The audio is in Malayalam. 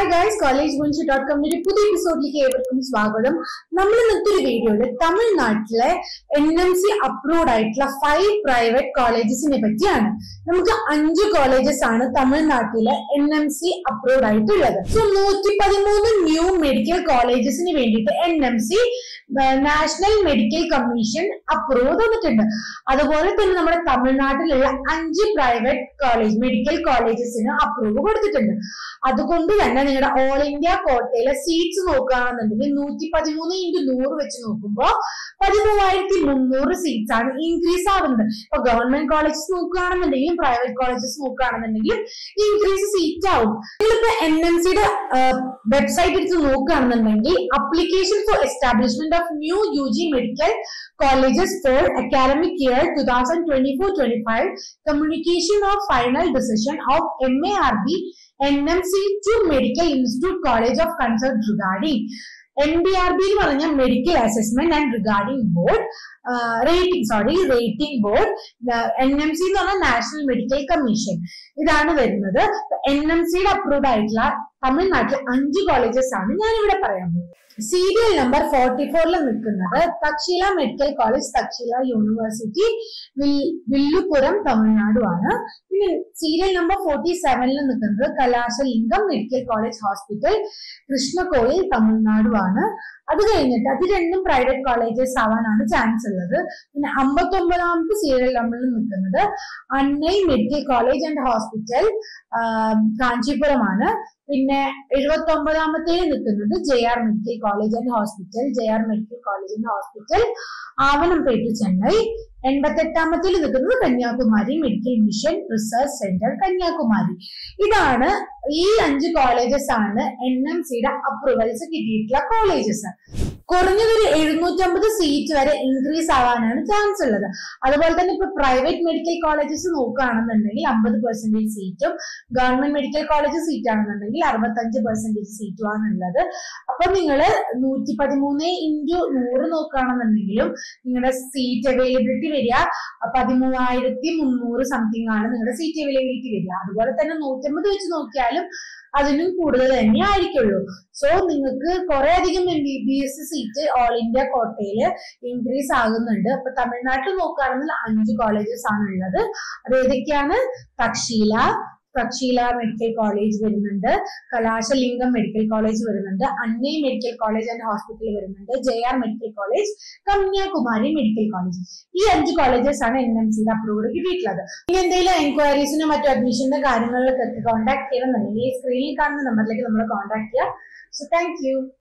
hi guys college Munshi dot കോമിന്റെ പുതിയ എപ്പിസോഡിലേക്ക് ഏവർക്കും സ്വാഗതം നമ്മൾ ഇന്നത്തെ ഒരു വീഡിയോയില് തമിഴ്നാട്ടിലെ എൻ എം സി അപ്രൂവ്ഡ് ആയിട്ടുള്ള ഫൈവ് പ്രൈവറ്റ് കോളേജസിനെ പറ്റിയാണ് നമുക്ക് അഞ്ച് കോളേജസ് ആണ് തമിഴ്നാട്ടിലെ എൻ എം സി അപ്രൂവ്ഡ് ആയിട്ടുള്ളത് സോ നൂറ്റി പതിമൂന്ന് ന്യൂ മെഡിക്കൽ കോളേജസിന് വേണ്ടിയിട്ട് N M C national medical commission approve തന്നിട്ടുണ്ട് അതുപോലെ തന്നെ നമ്മുടെ തമിഴ്നാട്ടിലുള്ള അഞ്ച് പ്രൈവറ്റ് കോളേജ് മെഡിക്കൽ കോളേജസിന് അപ്രൂവ് കൊടുത്തിട്ടുണ്ട് അതുകൊണ്ട് തന്നെ നിങ്ങളുടെ ഓൾ ഇന്ത്യ കോട്ടയിലെ സീറ്റ്സ് നോക്കുകയാണെന്നുണ്ടെങ്കിൽ നൂറ്റി പതിമൂന്ന് ഇൻറ്റു നൂറ് വെച്ച് നോക്കുമ്പോൾ പതിമൂവായിരത്തി മുന്നൂറ് സീറ്റ്സ് ആണ് ഇൻക്രീസ് ആവുന്നത് ഇപ്പൊ ഗവൺമെന്റ് കോളേജസ് നോക്കുകയാണെന്നുണ്ടെങ്കിലും പ്രൈവറ്റ് കോളേജസ് നോക്കുകയാണെന്നുണ്ടെങ്കിലും ഇൻക്രീസ് സീറ്റ് ആവും നിങ്ങളിപ്പോ എൻ എം സിയുടെ വെബ്സൈറ്റ് എടുത്ത് നോക്കുകയാണെന്നുണ്ടെങ്കിൽ application for establishment of new U G medical colleges for academic year 2024-25 communication of final decision of MARB NMC to Medical Institute College of Concern regarding M B R B എന്ന് പറഞ്ഞ medical assessment and regarding board rating sorry rating board N M C എന്ന് പറഞ്ഞ നാഷണൽ മെഡിക്കൽ കമ്മീഷൻ ഇതാണ് വരുന്നത് എൻ എം സിയുടെ അപ്രൂവ്ഡ് ആയിട്ടുള്ള തമിഴ്നാട്ടിലെ അഞ്ച് കോളേജസ് ആണ് ഞാൻ ഇവിടെ പറയാൻ പോകുന്നത് സീരിയൽ നമ്പർ ഫോർട്ടി ഫോറിൽ നിൽക്കുന്നത് Takshila medical college Takshila university Villupuram തമിഴ്നാടുമാണ് പിന്നെ സീരിയൽ നമ്പർ ഫോർട്ടി സെവനിൽ നിൽക്കുന്നത് Kalasalingam medical college hospital Krishnankoil തമിഴ്നാടുമാണ് അത് കഴിഞ്ഞിട്ട് അത് രണ്ടും പ്രൈവറ്റ് കോളേജസ് ആവാനാണ് ചാൻസ് ഉള്ളത് പിന്നെ അമ്പത്തി ഒമ്പതാമത്തെ സീരിയൽ നമ്പറിൽ നിൽക്കുന്നത് Annai medical college and hospital കാഞ്ചീപുരമാണ് പിന്നെ എഴുപത്തി ഒമ്പതാമത്തേൽ നിൽക്കുന്നത് J R medical college and hospital J R medical college and hospital Avanampet Chennai എൺപത്തെട്ടാമത്തേൽ നിൽക്കുന്നത് Kanyakumari medical mission research centre Kanyakumari ഇതാണ് ഈ അഞ്ച് കോളേജസ് ആണ് എൻ എം സിയുടെ അപ്രൂവൽസ് കിട്ടിയിട്ടുള്ള കോളേജസ് കുറഞ്ഞതൊരു എഴുന്നൂറ്റമ്പത് സീറ്റ് വരെ ഇൻക്രീസ് ആവാനാണ് ചാൻസ് ഉള്ളത് അതുപോലെ തന്നെ ഇപ്പൊ പ്രൈവറ്റ് മെഡിക്കൽ കോളേജസ് നോക്കുകയാണെന്നുണ്ടെങ്കിൽ അമ്പത് പെർസെന്റേജ് സീറ്റും ഗവൺമെന്റ് മെഡിക്കൽ കോളേജ് സീറ്റ് ആണെന്നുണ്ടെങ്കിൽ അറുപത്തഞ്ച് പെർസെന്റേജ് സീറ്റും ആണ് ഉള്ളത് അപ്പൊ നിങ്ങൾ നൂറ്റി പതിമൂന്ന് ഇൻറ്റു നൂറ് നോക്കുകയാണെന്നുണ്ടെങ്കിലും നിങ്ങളുടെ സീറ്റ് അവൈലബിലിറ്റി വരിക പതിമൂവായിരത്തി മുന്നൂറ് സംതിങ് ആണ് നിങ്ങളുടെ സീറ്റ് അവൈലബിലിറ്റി വരിക അതുപോലെ തന്നെ നൂറ്റമ്പത് വെച്ച് നോക്കിയാലും അതിനും കൂടുതൽ തന്നെ ആയിരിക്കുള്ളൂ സോ നിങ്ങൾക്ക് കുറെ അധികം M B B S seat all India കോട്ടയില് ഇൻക്രീസ് ആകുന്നുണ്ട് അപ്പൊ തമിഴ്നാട്ടിൽ നോക്കുകയാണെങ്കിൽ അഞ്ച് കോളേജസ് ആണ് ഉള്ളത് അത് ഏതൊക്കെയാണ് തക്ഷീല തക്ഷീല മെഡിക്കൽ കോളേജ് വരുന്നുണ്ട് കലാശലിംഗം മെഡിക്കൽ കോളേജ് വരുന്നുണ്ട് Annai medical college and hospital വരുന്നുണ്ട് J R medical college Kanyakumari medical college ഈ അഞ്ച് കോളേജസ് ആണ് എൻ എം സിയുടെ അപ്രൂവ്ഡ് കിട്ടിയിട്ടുള്ളത് ഇനി എന്തെങ്കിലും എൻക്വയറീസിനും മറ്റു അഡ്മിഷന്റെ കാര്യങ്ങളിലൊക്കെ കോൺടാക്ട് ചെയ്യണമെന്നുണ്ടെങ്കിൽ ഈ സ്ക്രീനിൽ കാണുന്ന നമ്പറിലേക്ക് നമ്മൾ കോൺടാക്ട് ചെയ്യുക സോ താങ്ക് യു